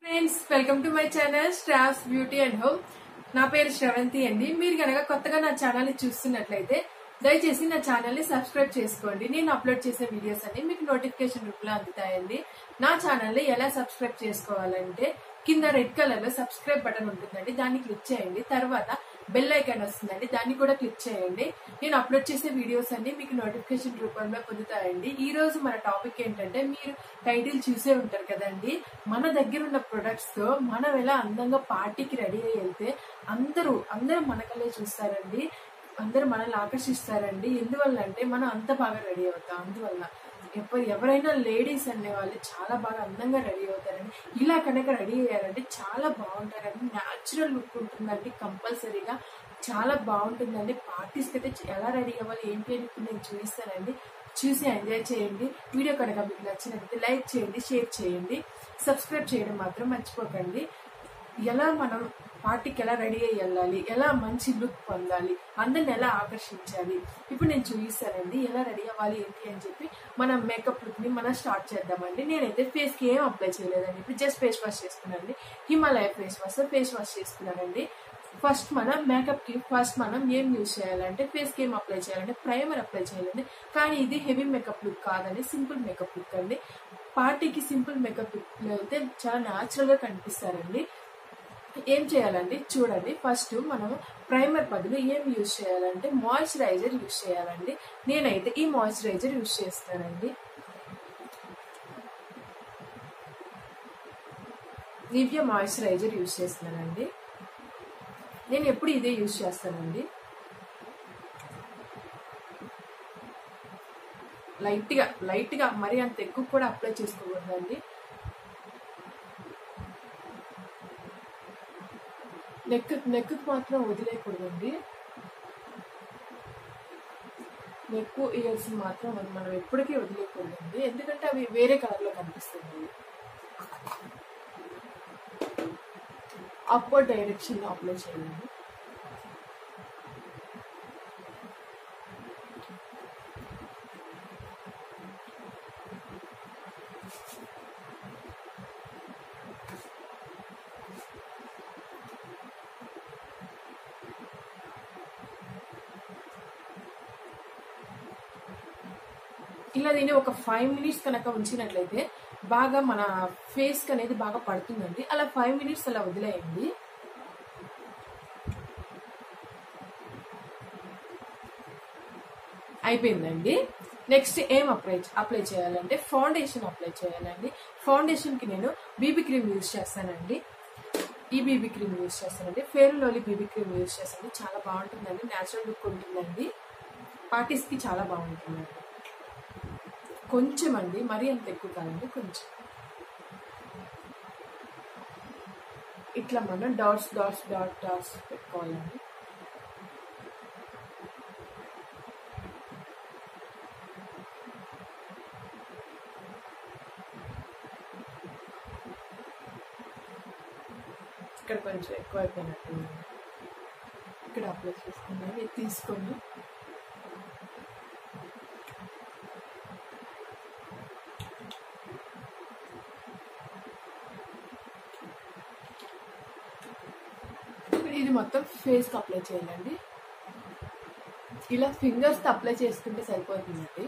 friends welcome to my channel స్ట్రాఫ్స్ beauty and home నా పేరు శ్రవంతి అండి మీరు కనుక కొత్తగా నా ఛానల్ ని చూస్తున్నట్లయితే దయచేసి నా ఛానల్ ని సబ్స్క్రైబ్ చేసుకోండి నేను అప్లోడ్ చేసే వీడియోస్ అన్ని మీకు నోటిఫికేషన్ రూపంలో అందుతాయండి నా ఛానల్ ని ఎలా సబ్స్క్రైబ్ చేసుకోవాలంటే కింద రెడ్ కలర్ లో సబ్స్క్రైబ్ బటన్ ఉంటుందండి దాన్ని క్లిక్ చేయండి తర్వాత బెల్ ఐకాన్ వస్తుందండి దాన్ని కూడా క్లిక్ చేయండి నేను అప్లోడ్ చేసే వీడియోస్ అన్ని మీకు నోటిఫికేషన్ రూపంలో పొందుతాయండి ఈ రోజు మన టాపిక్ ఏంటంటే మీరు టైటిల్ చూసే ఉంటారు కదండి మన దగ్గర ఉన్న ప్రొడక్ట్స్ తో మనం ఎలా అందంగా పార్టీకి రెడీ అయ్యి వెళ్తే అందరూ అందరూ మనకలే చూస్తారండి అందరూ మనల్ని ఆకర్షిస్తారండి ఎందువల్ల అంటే మనం అంత బాగా రెడీ అవుతాం అందువల్ల ఎప్పుడు ఎవరైనా లేడీస్ అనే వాళ్ళు చాలా బాగా అందంగా రెడీ అవుతారండి ఇలా కనుక రెడీ అయ్యారంటే చాలా బాగుంటారండి న్యాచురల్ లుక్ ఉంటుందండి కంపల్సరీగా చాలా బాగుంటుందండి పార్టీస్కి అయితే ఎలా రెడీ అవ్వాలి ఏంటి అని ఇప్పుడు నేను చూపిస్తానండి చూసి ఎంజాయ్ చేయండి వీడియో కనుక మీకు నచ్చినట్లయితే లైక్ చేయండి షేర్ చేయండి సబ్స్క్రైబ్ చేయడం మాత్రం మర్చిపోకండి ఎలా మనం పార్టీకి ఎలా రెడీ అయ్యి వెళ్ళాలి ఎలా మంచి లుక్ పొందాలి అందరిని ఎలా ఆకర్షించాలి ఇప్పుడు నేను చూపిస్తానండి ఎలా రెడీ అవ్వాలి ఏంటి అని చెప్పి మన మేకప్ లుక్ ని మనం స్టార్ట్ చేద్దామండి నేనైతే ఫేస్ కి ఏం అప్లై చేయలేదండి ఇప్పుడు జస్ట్ ఫేస్ వాష్ చేసుకున్నానండి Himalaya face wash face wash చేసుకున్నానండి ఫస్ట్ మనం మేకప్ కి ఫస్ట్ మనం ఏం యూజ్ చేయాలంటే ఫేస్ కి ఏం అప్లై చేయాలంటే ప్రైమర్ అప్లై చేయాలండి కానీ ఇది హెవీ మేకప్ లుక్ కాదండి సింపుల్ మేకప్ లుక్ అండి పార్టీకి సింపుల్ మేకప్ లుక్ అయితే చాలా న్యాచురల్ గా కనిపిస్తారండి ఏం చేయాలండి చూడండి ఫస్ట్ మనం ప్రైమర్ బదులు ఏం యూజ్ చేయాలంటే మాయిశ్చరైజర్ యూజ్ చేయాలండి నేనైతే ఈ మాయిశ్చరైజర్ యూజ్ చేస్తానండి నివ్య మాయిశ్చరైజర్ యూజ్ చేస్తున్నానండి నేను ఎప్పుడు ఇదే యూజ్ చేస్తానండి లైట్గా లైట్గా మరీ అంత ఎక్కువ కూడా అప్లై చేసుకోకూడదండి నెక్ నెక్ మాత్రం వదిలేయకూడదండి నెక్ ఇయర్స్ మాత్రం మనం మనం ఎప్పటికీ వదిలేయకూడదండి ఎందుకంటే అవి వేరే కలర్లో కనిపిస్తుంది అప్వర్డ్ డైరెక్షన్లో అప్లై చేయండి ఇలా దీన్ని ఒక ఫైవ్ మినిట్స్ కనుక ఉంచినట్లయితే బాగా మన ఫేస్ కి అనేది బాగా పడుతుందండి అలా ఫైవ్ మినిట్స్ అలా వదిలేయండి అయిపోయిందండి నెక్స్ట్ ఏం అప్లై అప్లై చేయాలంటే ఫౌండేషన్ అప్లై చేయాలండి ఫౌండేషన్ కి నేను బీబీ క్రీమ్ యూజ్ చేస్తానండి ఈ బీబీ క్రీమ్ యూజ్ చేస్తానండి fair lovely BB cream use చేస్తానండి చాలా బాగుంటుందండి న్యాచురల్ లుక్ ఉంటుందండి పార్టీస్ కి చాలా బాగుంటుందండి కొంచెం అండి మరీ అంత ఎక్కువ కాదండి కొంచెం ఇట్లా మనం డాట్స్ డాట్స్ డాట్ డాట్స్ పెట్టుకోవాలండి ఇక్కడ కొంచెం ఎక్కువ అయిపోయినట్టు ఇక్కడ అప్లై చేసుకున్నాను ఇది తీసుకొని ఇది మొత్తం ఫేస్కి అప్లై చేయాలండి ఇలా ఫింగర్స్ అప్లై చేసుకుంటే సరిపోతుందండి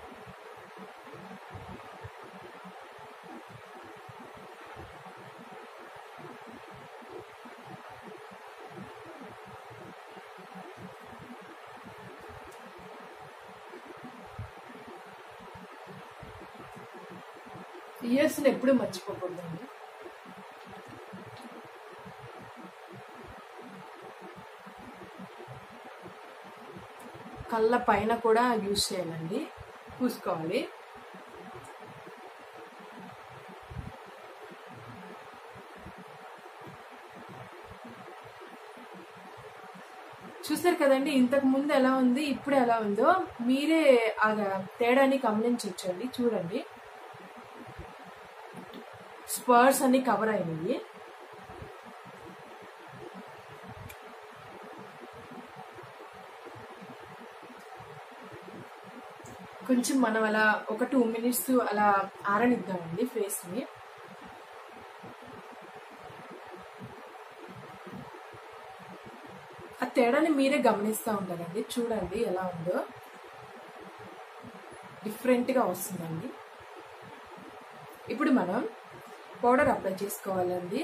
ఇయర్స్ని ఎప్పుడు మర్చిపోకూడదండి కళ్ళ పైన కూడా యూజ్ చేయాలండి పూసుకోవాలి చూసారు కదండి ఇంతకు ముందు ఎలా ఉంది ఇప్పుడు ఎలా ఉందో మీరే ఆ తేడాని గమనించవచ్చండి చూడండి స్పర్స్ అన్ని కవర్ అయినాయి కొంచెం మనం అలా ఒక టూ మినిట్స్ అలా ఆరనిద్దామండి ఫేస్ని ఆ తేడాని మీరే గమనిస్తూ ఉంటారండి చూడండి ఎలా ఉందో డిఫరెంట్గా వస్తుందండి ఇప్పుడు మనం పౌడర్ అప్లై చేసుకోవాలండి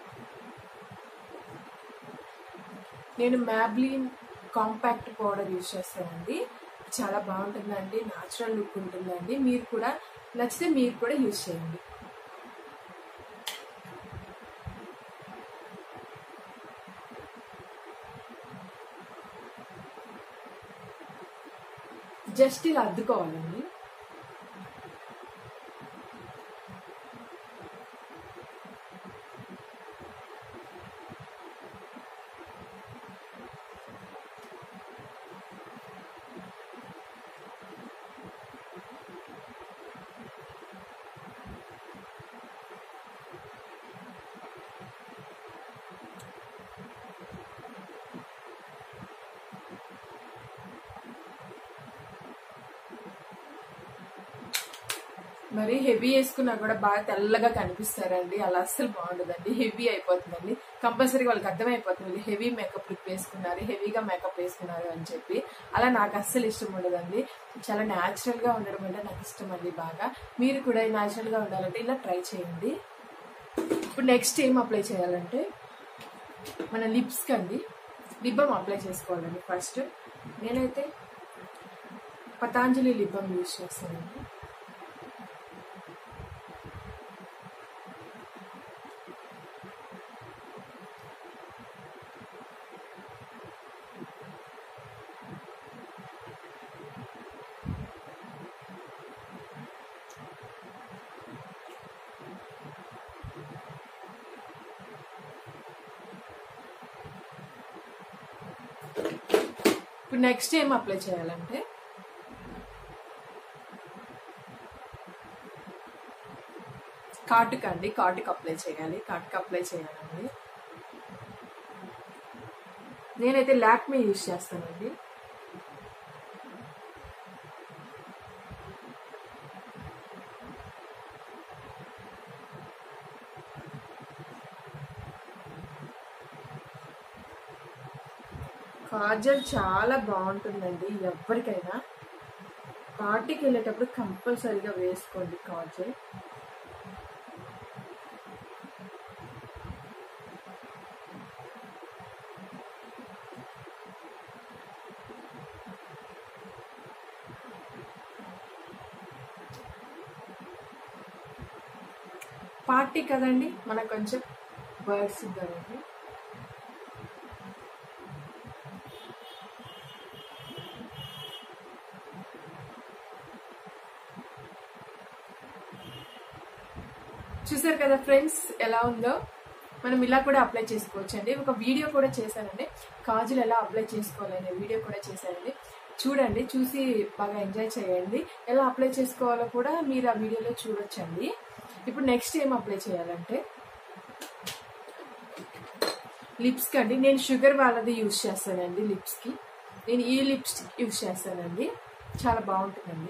నేను మ్యాబ్లిన్ కాంపాక్ట్ పౌడర్ యూజ్ చేస్తానండి చాలా బాగుంటుందండి న్యాచురల్ లుక్ ఉంటుందండి మీరు కూడా నచ్చితే మీరు కూడా యూజ్ చేయండి జస్ట్ ఇలా అద్దుకోవాలండి మరి హెవీ వేసుకున్నా కూడా బాగా తెల్లగా కనిపిస్తారండి అలా అస్సలు బాగుండదండి హెవీ అయిపోతుందండి కంపల్సరీ వాళ్ళకి అర్థమైపోతుంది హెవీ మేకప్ లుక్ వేసుకున్నారు హెవీగా మేకప్ వేసుకున్నారు అని చెప్పి అలా నాకు అస్సలు ఇష్టం ఉండదండి చాలా న్యాచురల్ గా ఉండడం అంటే నాకు ఇష్టం అండి బాగా మీరు కూడా న్యాచురల్ గా ఉండాలంటే ఇలా ట్రై చేయండి ఇప్పుడు నెక్స్ట్ ఏం అప్లై చేయాలంటే మన లిప్స్ కండి లిబ్బం అప్లై చేసుకోవాలండి ఫస్ట్ నేనైతే పతాంజలి లిబ్బం యూజ్ చేస్తానండి ఇప్పుడు నెక్స్ట్ ఏం అప్లై చేయాలంటే కాటుక అండి కాటుక అప్లై చేయాలి కాటుక అప్లై చేయాలండి నేనైతే లాక్మీ యూజ్ చేస్తానండి కాజల్ చాలా బాగుంటుందండి ఎవరికైనా పార్టీకి వెళ్ళేటప్పుడు కంపల్సరీగా వేసుకోండి కాజల్ పార్టీ కదండి మనకు కొంచెం బర్డ్స్ ఇద్దామండి చూసారు కదా ఫ్రెండ్స్ ఎలా ఉందో మనం ఇలా కూడా అప్లై చేసుకోవచ్చు అండి ఒక వీడియో కూడా చేశానండి కాజులు ఎలా అప్లై చేసుకోవాలనే వీడియో కూడా చేశానండి చూడండి చూసి బాగా ఎంజాయ్ చేయండి ఎలా అప్లై చేసుకోవాలో కూడా మీరు ఆ వీడియోలో చూడొచ్చండి ఇప్పుడు నెక్స్ట్ ఏం అప్లై చేయాలంటే లిప్స్ కండి నేను షుగర్ వాళ్ళది యూజ్ చేస్తానండి లిప్స్కి నేను ఈ లిప్స్టిక్ యూజ్ చేస్తానండి చాలా బాగుంటుందండి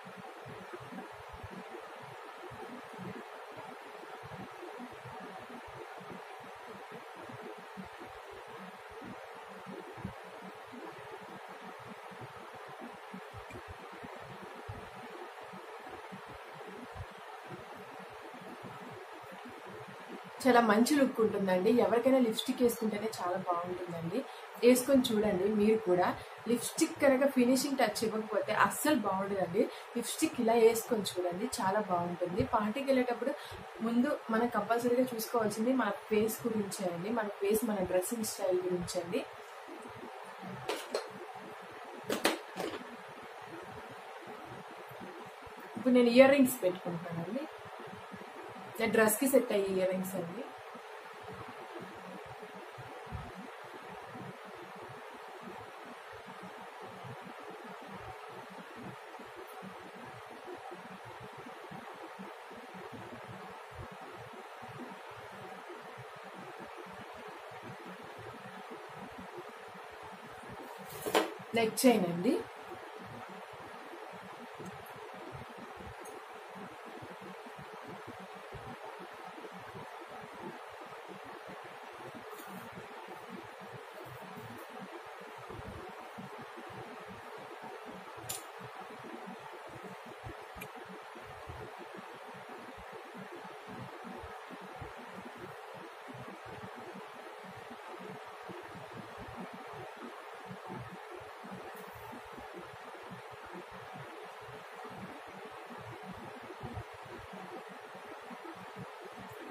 చాలా మంచి లుక్ ఉంటుందండి ఎవరికైనా లిప్స్టిక్ వేసుకుంటేనే చాలా బాగుంటుందండి వేసుకొని చూడండి మీరు కూడా లిప్స్టిక్ కనుక ఫినిషింగ్ టచ్ ఇవ్వకపోతే అస్సలు బాగుంటుందండి లిప్స్టిక్ ఇలా వేసుకొని చూడండి చాలా బాగుంటుంది పార్టీకి వెళ్ళేటప్పుడు ముందు మనం కంపల్సరీగా చూసుకోవాల్సింది మన ఫేస్ గురించే అండి మన ఫేస్ మన డ్రెస్సింగ్ స్టైల్ గురించండి ఇప్పుడు నేను ఇయర్ రింగ్స్ పెట్టుకుంటానండి నా డ్రెస్కి సెట్ అయ్యే ఇయర్ రింగ్స్ అండి నెక్ చైన్ అండి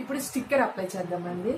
ఇప్పుడు స్టిక్కర్ అప్లై చేద్దామండి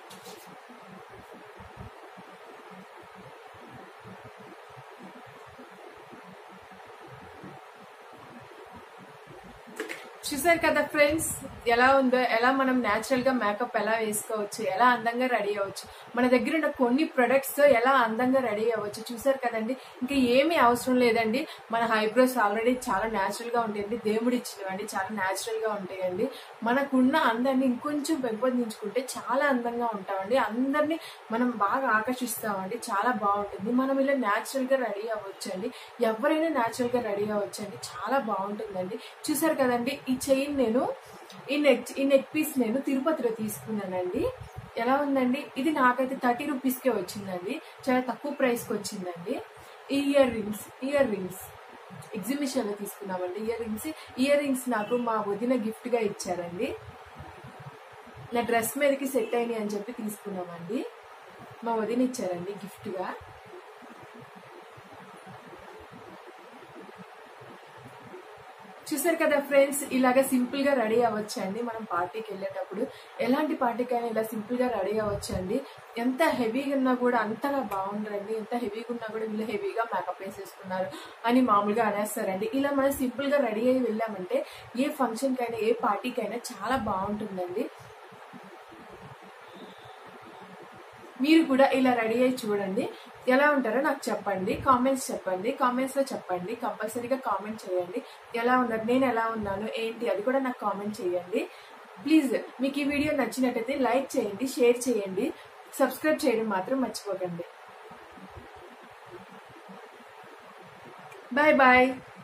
చూసారు కదా ఫ్రెండ్స్ ఎలా ఉందో ఎలా మనం న్యాచురల్ గా మేకప్ ఎలా వేసుకోవచ్చు ఎలా అందంగా రెడీ అవ్వచ్చు మన దగ్గర ఉన్న కొన్ని ప్రొడక్ట్స్ తో ఎలా అందంగా రెడీ అవ్వచ్చు చూసారు కదండి ఇంకా ఏమీ అవసరం లేదండి మన హైబ్రోస్ ఆల్రెడీ చాలా న్యాచురల్ గా ఉంటాయండి దేవుడు ఇచ్చినవండి చాలా న్యాచురల్ గా ఉంటాయండి మనకున్న అందాన్ని ఇంకొంచెం పెంపొందించుకుంటే చాలా అందంగా ఉంటామండి అందరినీ మనం బాగా ఆకర్షిస్తామండి చాలా బాగుంటుంది మనం ఇలా న్యాచురల్ గా రెడీ అవ్వచ్చండి ఎవరైనా న్యాచురల్ గా రెడీ అవ్వచ్చండి చాలా బాగుంటుందండి చూసారు కదండి ఈ చైన్ నేను ఈ నెక్ ఈ నెక్ పీస్ నేను తిరుపతిలో తీసుకున్నానండి ఎలా ఉందండి ఇది నాకైతే థర్టీ రూపీస్కే వచ్చిందండి చాలా తక్కువ ప్రైస్కి వచ్చిందండి ఈ earrings earrings exhibition లో తీసుకున్నామండి ఇయర్ రింగ్స్ ఇయర్ రింగ్స్ నాకు మా వదిన గిఫ్ట్ గా ఇచ్చారండి నా డ్రెస్ మీదకి సెట్ అయినాయి అని చెప్పి తీసుకున్నామండి మా వదిన ఇచ్చారండి గిఫ్ట్ గా చూసారు కదా ఫ్రెండ్స్ ఇలాగ సింపుల్ గా రెడీ అవ్వచ్చు అండి మనం పార్టీకి వెళ్ళేటప్పుడు ఎలాంటి పార్టీకైనా ఇలా సింపుల్ గా రెడీ అవ్వచ్చు అండి ఎంత హెవీగా ఉన్నా కూడా అంతగా బాగుండరండి ఎంత హెవీగా ఉన్నా కూడా వీళ్ళు హెవీగా మేకప్ వేసేసుకున్నారు అని మామూలుగా అనేస్తారండి ఇలా మనం సింపుల్ గా రెడీ అయ్యి వెళ్ళామంటే ఏ ఫంక్షన్ కైనా ఏ పార్టీకైనా చాలా బాగుంటుందండి మీరు కూడా ఇలా రెడీ అయ్యి చూడండి ఎలా ఉంటారో నాకు చెప్పండి కామెంట్స్ చెప్పండి కామెంట్స్ లో చెప్పండి కంపల్సరీగా కామెంట్ చేయండి ఎలా ఉన్నారు నేను ఎలా ఉన్నాను ఏంటి అది కూడా నాకు కామెంట్ చేయండి ప్లీజ్ మీకు ఈ వీడియో నచ్చినట్టయితే లైక్ చేయండి షేర్ చేయండి సబ్స్క్రైబ్ చేయడం మాత్రం మర్చిపోకండి బాయ్ బాయ్